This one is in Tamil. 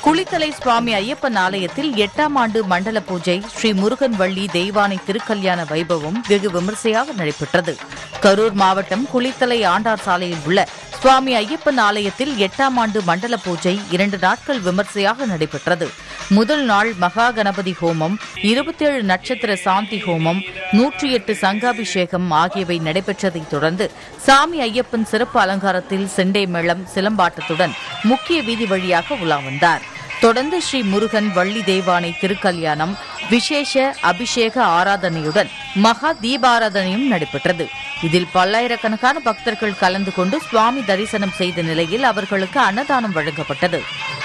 குளித்தலை சுவாமி ஐயப்பன் ஆலயத்தில் எட்டாம் ஆண்டு மண்டல பூஜை ஸ்ரீ முருகன் வள்ளி தெய்வானை திருக்கல்யாண வைபவம் வெகு விமரிசையாக நடைபெற்றது கரூர் மாவட்டம் குளித்தலை ஆண்டார் சாலையில் உள்ள சுவாமி ஐயப்பன் ஆலயத்தில் எட்டாம் ஆண்டு மண்டல பூஜை இரண்டு நாட்கள் விமர்சையாக நடைபெற்றது முதல் நாள் மகா கணபதி ஹோமம் இருபத்தேழு நட்சத்திர சாந்தி ஹோமம் நூற்றி எட்டு சங்காபிஷேகம் ஆகியவை நடைபெற்றதைத் தொடர்ந்து சாமி ஐயப்பன் சிறப்பு அலங்காரத்தில் செண்டை மேளம் சிலம்பாட்டத்துடன் முக்கிய வீதி வழியாக உலா வந்தார் தொடர்ந்து ஸ்ரீ முருகன் வள்ளி தேவானை திருக்கல்யாணம் விசேஷ அபிஷேக ஆராதனையுடன் மகா தீபாராதனையும் நடைபெற்றது இதில் பல்லாயிரக்கணக்கான பக்தர்கள் கலந்து கொண்டு சுவாமி தரிசனம் செய்த நிலையில் அவர்களுக்கு அன்னதானம் வழங்கப்பட்டது